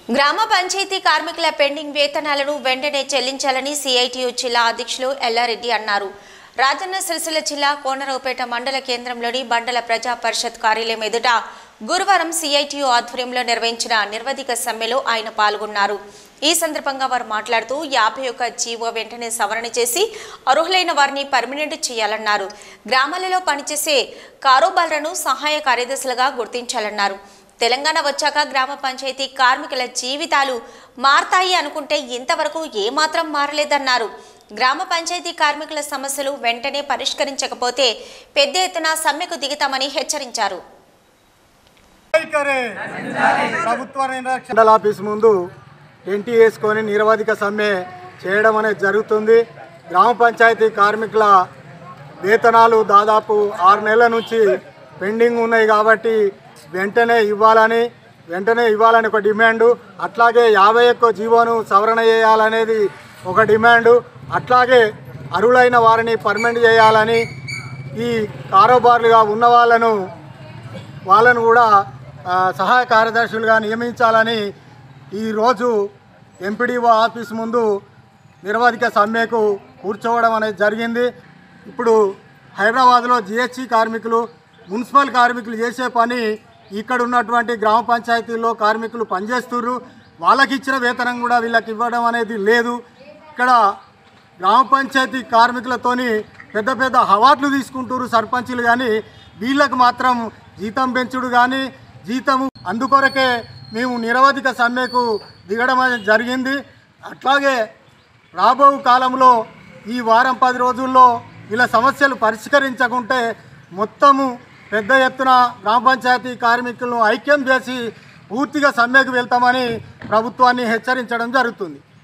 గ్రామ పంచాయతీ కార్మికుల పెండింగ్ వేతనాలను వెంటనే చెల్లించాలని సిఐటియు జిల్లా అధ్యక్షులు ఎల్లారెడ్డి అన్నారు రాజన్న సిరిసిల్ల జిల్లా కోనరావుపేట మండల కేంద్రంలోని బండల ప్రజా పరిషత్ కార్యాలయం ఎదుట గురువారం సిఐటియు ఆధ్వర్యంలో నిర్వహించిన నిర్వధిక సమ్మెలో ఆయన పాల్గొన్నారు ఈ సందర్భంగా వారు మాట్లాడుతూ యాభై ఒక్క జీవో వెంటనే సవరణ చేసి అర్హులైన వారిని పర్మినెంట్ చేయాలన్నారు గ్రామాలలో పనిచేసే కారోబార్లను సహాయ కార్యదర్శులుగా గుర్తించాలన్నారు తెలంగాణ వచ్చాక గ్రామ పంచాయతీ కార్మికుల జీవితాలు మారతాయి అనుకుంటే ఇంతవరకు ఏమాత్రం మారలేదన్నారు గ్రామ పంచాయతీ కార్మికుల సమస్యలు వెంటనే పరిష్కరించకపోతే పెద్ద ఎత్తున సమ్మెకు దిగుతామని హెచ్చరించారు వైఖరి ప్రభుత్వ నిర్లక్ష్యం మండల ఆఫీస్ ముందు టెంటి వేసుకొని నిరవధిక సమ్మె చేయడం అనేది జరుగుతుంది గ్రామ పంచాయతీ కార్మికుల వేతనాలు దాదాపు ఆరు నెలల నుంచి పెండింగ్ ఉన్నాయి కాబట్టి వెంటనే ఇవ్వాలని వెంటనే ఇవ్వాలని ఒక డిమాండు అట్లాగే యాభై ఒక్క జీవోను సవరణ చేయాలనేది ఒక డిమాండు అట్లాగే అర్హులైన వారిని పర్మనెంట్ చేయాలని ఈ కారోబార్లుగా ఉన్న వాళ్ళను వాళ్ళను కూడా ఆ, సహాయ కార్యదర్శులుగా నియమించాలని ఈరోజు ఎంపీడీఓ ఆఫీస్ ముందు నిరవధిక సమ్మెకు కూర్చోవడం అనేది జరిగింది ఇప్పుడు హైదరాబాద్లో జిహెచ్సి కార్మికులు మున్సిపల్ కార్మికులు చేసే పని ఇక్కడ ఉన్నటువంటి గ్రామ పంచాయతీల్లో కార్మికులు పనిచేస్తుర్రు వాళ్ళకి ఇచ్చిన వేతనం కూడా వీళ్ళకి ఇవ్వడం అనేది లేదు ఇక్కడ గ్రామ పంచాయతీ కార్మికులతోని పెద్ద పెద్ద అవార్డులు తీసుకుంటారు సర్పంచులు కానీ వీళ్ళకు మాత్రం జీతం పెంచుడు కానీ జీతము అందుకొరకే మేము నిరవధిక సమ్మెకు దిగడం అనేది జరిగింది అట్లాగే రాబో కాలంలో ఈ వారం పది రోజుల్లో వీళ్ళ సమస్యలు పరిష్కరించకుంటే మొత్తము పెద్ద ఎత్తున గ్రామ పంచాయతీ కార్మికులను ఐక్యం చేసి పూర్తిగా సమ్మెకు వెళ్తామని ప్రభుత్వాన్ని హెచ్చరించడం జరుగుతుంది